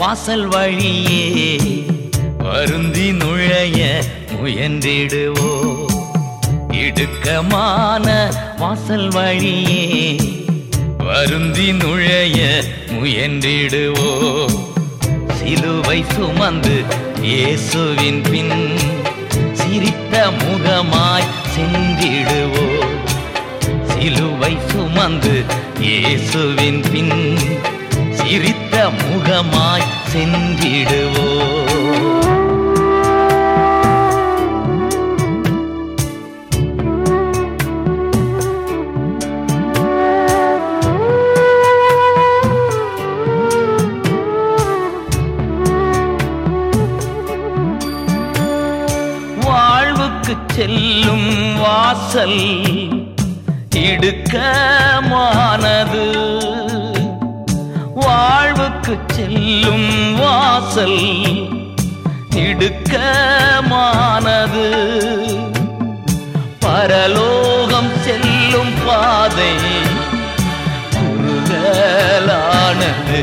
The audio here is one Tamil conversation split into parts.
வாசல் வழியே வருந்தி நுழைய முயன்றிடுவோ இடுக்கமான வாசல் வழியே வருந்தி நுழைய முயன்றிடுவோ சிலுவை சுமந்து இயேசுவின் பின் சிரித்த முகமாய் சென்றிடுவோ சிலுவை சுமந்து இயேசுவின் பின் சிரித்த முகமாய் சென்றிடுவோ வாழ்வுக்கு செல்லும் வாசல் இடுக்கமானது வாழ்வுக்கு செல்லும் வாசல் இடுக்கமானது பரலோகம் செல்லும் பாதை குறுகலானது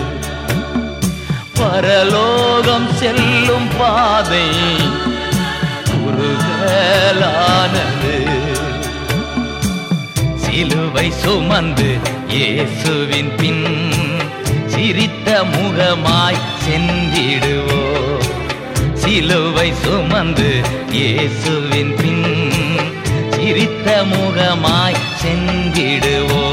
பரலோகம் செல்லும் பாதை குறுகலானது சிலுவை சுமந்து இயேசுவின் பின் சிரித்த முகமாய் சென்றிடுவோ சிலுவை சுமந்து இயேசுவின் பின் சிரித்த முகமாய் சென்றிடுவோ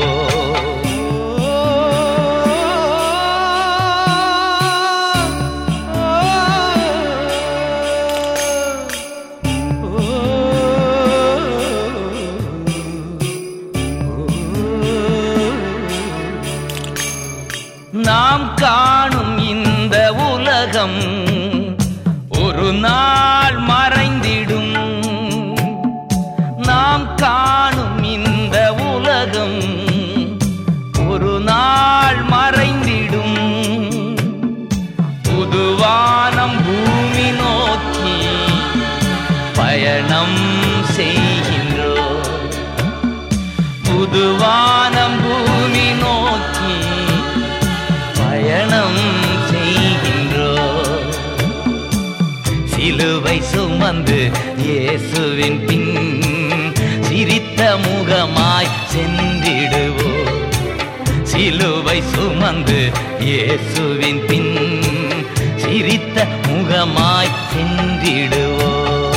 நாம் காணும் இந்த உலகம் ஒரு நாள் மறைந்திடும் நாம் காணும் இந்த உலகம் ஒரு நாள் மறைந்திடும் புதுவானம் பூமி நோக்கி பயணம் செய்கின்றோம் புதுவானம் பூமி நோக்கி பயணம் செய்கின்றோம் சிலுவை சுமந்து இயேசுவின் பின் சிரித்த முகமாய் சென்றிடுவோ சிலுவை சுமந்து இயேசுவின் பின் சிரித்த முகமாய் சென்றிடுவோ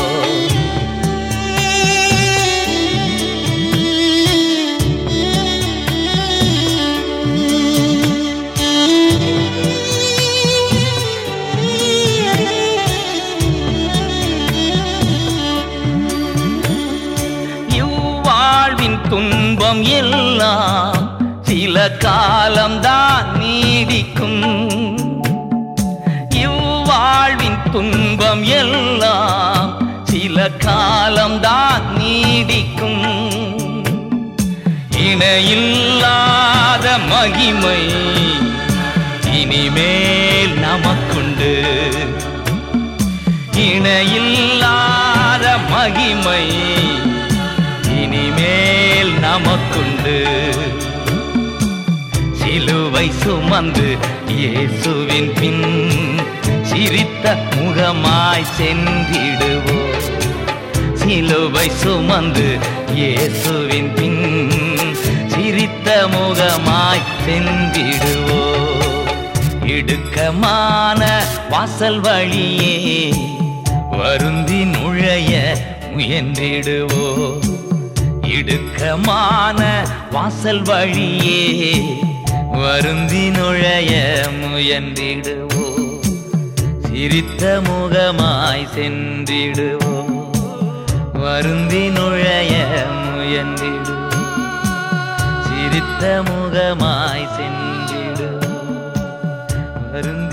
இவ்வாழ்வின் துன்பம் எல்லாம் சில காலம்தான் நீடிக்கும் இவ்வாழ்வின் துன்பம் எல்லாம் சில காலம்தான் நீடிக்கும் இணையில்லாத மகிமை இனிமேல் நமக்குண்டு இணையில்லாத மகிமை இனிமேல் நமக்குண்டு சிலுவை சுமந்து இயேசுவின் பின் சிரித்த முகமாய் சென்றிடுவோ சிலுவை சுமந்து இயேசுவின் பின் சிரித்த முகமாய் சென்றிடுவோ இடுக்கமான வாசல் வழியே வருந்தி நுழைய முயன்றிடுவோ இடுக்கமான வாசல் வழியே வருந்தி நுழைய முயன்றிடுவோ சிரித்த முகமாய் சென்றிடுவோ வருந்தி நுழைய முயன்றிடுவோ சிரித்த முகமாய் சென்றிடுவோ வருந்தி